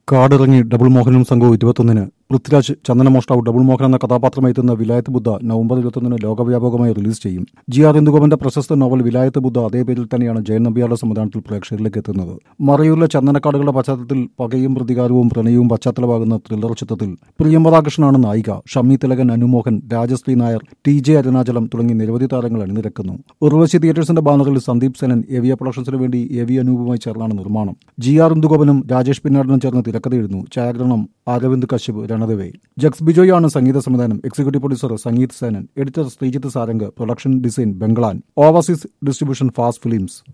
കാടിറങ്ങി double മോഹനും സംഘവും ഇരുപത്തൊന്നിന് Prithviraj ചന്ദനമോഷ്ടാവ് double Mohan എന്ന കഥാപാത്രമായി എത്തുന്ന വിലായത്ത് ബുദ്ധ നവംബർ ഇരുപത്തൊന്നിന് ലോകവ്യാപകമായി റിലീസ് ചെയ്യും ജി ആർ ഇന്ദുഗോപന്റെ പ്രശസ്ത നോവൽ വിലായത്ത് ബുദ്ധ അതേ പേരിൽ തന്നെയാണ് ജയൻ നമ്പ്യാരുടെ സംവിധാനത്തിൽ പ്രേക്ഷകരിലേക്ക് എത്തുന്നത് മറയൂരിലെ ചന്ദനക്കാടുകളുടെ പശ്ചാത്തലത്തിൽ പകയും പ്രതികാരവും പ്രണയവും പശ്ചാത്തലമാകുന്ന ത്രില്ലർ ചിത്രത്തിൽ പ്രിയം രാധാകൃഷ്ണനാണ് നായിക ഷമ്മി തിലകൻ അനുമോഹൻ രാജശ്രീ നായർ ടി ജെ അരുണാചലം തുടങ്ങി നിരവധി താരങ്ങൾ അണിനിരക്കുന്നു ഉർവശി തിയേറ്റേഴ്സിന്റെ ബാനറിൽ സന്ദീപ് സെനൻ എവിയ പ്രൊഡക്ഷൻസിന് വേണ്ടി എവി അനൂപുമായി ചേർന്നാണ് നിർമ്മാണം ജി ആർ ഇന്ദുഗോപനും രാജേഷ് പിന്നാടനും ചേർന്ന് തിരക്കഥയെഴുന്നു ഛായാഗ്രഹണം അരവിന്ദ് കശ്യപ് രണദവേ ജക്സ് ബിജോയാണ് സംഗീത സംവിധാനം executive producer Sangeeth Senan editor Sreejith Sarang production design Banglan overseas distribution fast films